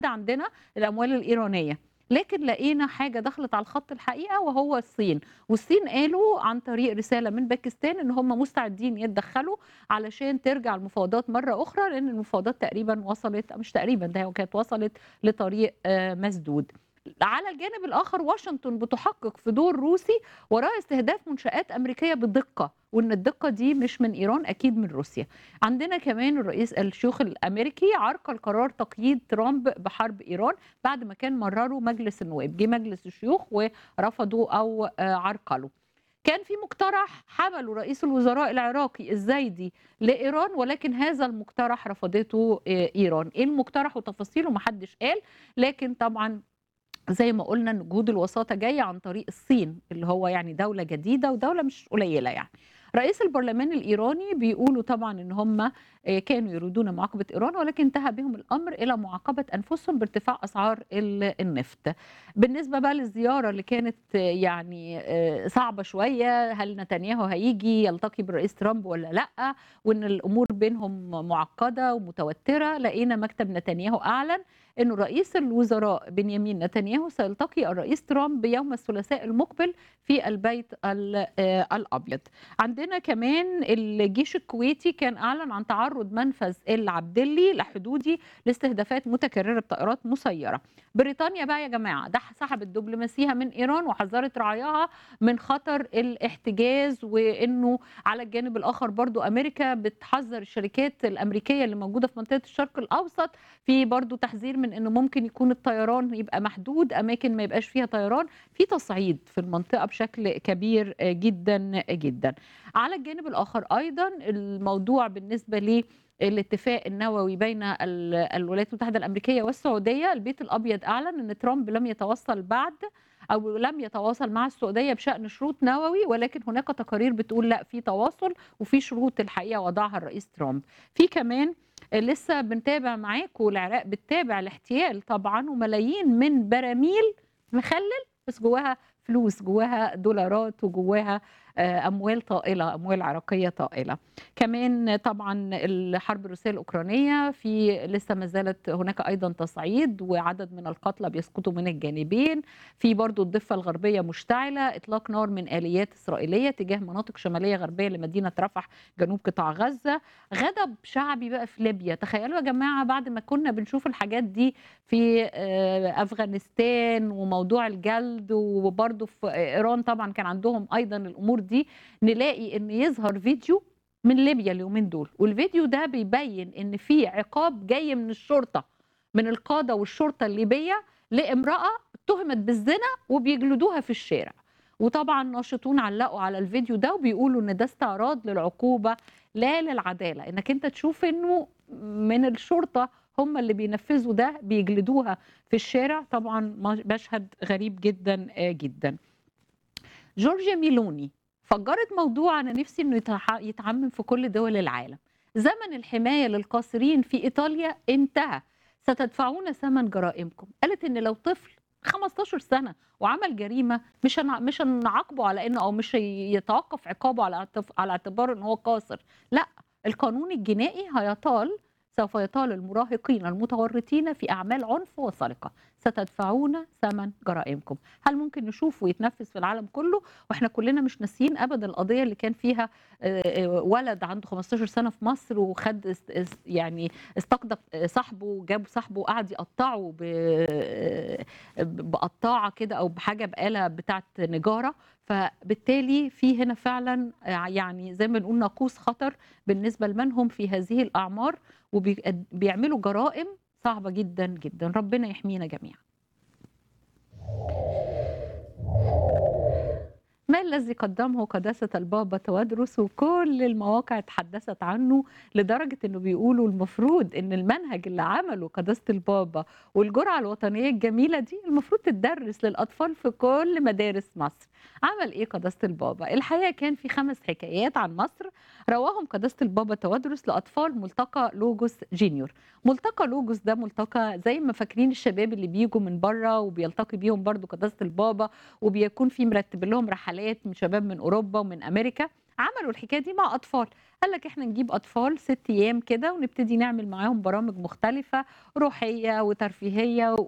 عندنا الأموال الإيرانية لكن لقينا حاجة دخلت على الخط الحقيقة وهو الصين والصين قالوا عن طريق رسالة من باكستان ان هم مستعدين يتدخلوا علشان ترجع المفاوضات مرة أخرى لأن المفاوضات تقريبا وصلت مش تقريبا ده كانت وصلت لطريق آه، مسدود على الجانب الآخر واشنطن بتحقق في دور روسي وراء استهداف منشآت أمريكية بدقة وإن الدقة دي مش من إيران أكيد من روسيا عندنا كمان الرئيس الشيوخ الأمريكي عرقل قرار تقييد ترامب بحرب إيران بعد ما كان مرره مجلس النواب جه مجلس الشيوخ ورفضوا أو آه، عرقلوا كان في مقترح حمله رئيس الوزراء العراقي الزايدي لايران ولكن هذا المقترح رفضته آه، ايران ايه المقترح وتفاصيله محدش قال لكن طبعا زي ما قلنا ان جهود الوساطه جايه عن طريق الصين اللي هو يعني دوله جديده ودوله مش قليله يعني رئيس البرلمان الايراني بيقولوا طبعا ان هم كانوا يريدون معاقبه ايران ولكن انتهى بهم الامر الى معاقبه انفسهم بارتفاع اسعار ال- النفط. بالنسبه بقى للزياره اللي كانت يعني آه، صعبه شويه هل نتنياهو هيجي يلتقي بالرئيس ترامب ولا لا وان الامور بينهم معقده ومتوتره لقينا مكتب نتنياهو اعلن انه رئيس الوزراء بنيامين نتنياهو سيلتقي الرئيس ترامب يوم الثلاثاء المقبل في البيت ال- آه، الابيض. عندنا كمان الجيش الكويتي كان اعلن عن تعرض منفذ العبدلي لحدودي لاستهدافات متكرره بطائرات مسيره. بريطانيا بقى يا جماعه ده سحبت دبلوماسيها من ايران وحذرت رعاياها من خطر الاحتجاز وانه على الجانب الاخر برضو امريكا بتحذر الشركات الامريكيه اللي موجوده في منطقه الشرق الاوسط في برضو تحذير من انه ممكن يكون الطيران يبقى محدود اماكن ما يبقاش فيها طيران في تصعيد في المنطقه بشكل كبير جدا جدا على الجانب الاخر ايضا الموضوع بالنسبه لي الاتفاق النووي بين ال- الولايات المتحده الامريكيه والسعوديه البيت الابيض اعلن ان ترامب لم يتوصل بعد او لم يتواصل مع السعوديه بشان شروط نووي ولكن هناك تقارير بتقول لا في تواصل وفي شروط الحقيقه وضعها الرئيس ترامب في كمان لسه بنتابع معاكم العراق بتتابع الاحتيال طبعا وملايين من براميل مخلل بس جواها فلوس جواها دولارات وجواها آه، اموال طائله اموال عراقيه طائله كمان طبعا الحرب الروسيه الاوكرانيه في لسه ما زالت هناك ايضا تصعيد وعدد من القتلى بيسقطوا من الجانبين في برضو الضفه الغربيه مشتعله اطلاق نار من اليات اسرائيليه تجاه مناطق شماليه غربيه لمدينه رفح جنوب قطاع غزه غضب شعبي بقى في ليبيا تخيلوا يا جماعه بعد ما كنا بنشوف الحاجات دي في آه، افغانستان وموضوع الجلد وبرضه في ايران طبعا كان عندهم ايضا الامور دي نلاقي ان يظهر فيديو من ليبيا اليومين دول والفيديو ده بيبين ان في عقاب جاي من الشرطه من القاده والشرطه الليبيه لامراه اتهمت بالزنا وبيجلدوها في الشارع وطبعا ناشطون علقوا على الفيديو ده وبيقولوا ان ده استعراض للعقوبه لا للعداله انك انت تشوف انه من الشرطه هم اللي بينفذوا ده بيجلدوها في الشارع طبعا مشهد غريب جدا آه، جدا جورجيا ميلوني فجرت موضوع انا نفسي انه يتح- يتعمم في كل دول العالم زمن الحمايه للقاصرين في ايطاليا انتهى ستدفعون ثمن جرائمكم قالت ان لو طفل 15 سنه وعمل جريمه مش هنع... مش هنعاقبه على انه او مش هي- يتوقف عقابه على اعتف... على اعتبار ان هو قاصر لا القانون الجنائي هيطال سوف يطال المراهقين المتورطين في اعمال عنف وسرقه ستدفعون ثمن جرائمكم هل ممكن نشوف ويتنفذ في العالم كله واحنا كلنا مش ناسيين ابدا القضيه اللي كان فيها آه، آه، ولد عنده 15 سنه في مصر وخد است- است- يعني استقدر صاحبه جاب صاحبه وقعد يقطعه ب- بقطاعه كده او بحاجه بآلة بتاعه نجاره فبالتالي في هنا فعلا يعني زي ما بنقول ناقوس خطر بالنسبه لمن هم في هذه الاعمار وبيعملوا جرائم صعبه جدا جدا ربنا يحمينا جميعا ما الذي قدمه قداسة البابا توادرس وكل المواقع اتحدثت عنه لدرجة انه بيقولوا المفروض ان المنهج اللي عمله قداسة البابا والجرعة الوطنية الجميلة دي المفروض تدرس للأطفال في كل مدارس مصر عمل ايه قداسة البابا الحقيقة كان في خمس حكايات عن مصر رواهم قداسة البابا توادرس لأطفال ملتقى لوجوس جينيور ملتقى لوجوس ده ملتقى زي ما فاكرين الشباب اللي بيجوا من بره وبيلتقي بيهم برضو قداسة البابا وبيكون في مرتب لهم رحلات من شباب من اوروبا ومن امريكا عملوا الحكايه دي مع اطفال قال لك إحنا نجيب أطفال 6 أيام كده ونبتدي نعمل معاهم برامج مختلفة روحية وترفيهية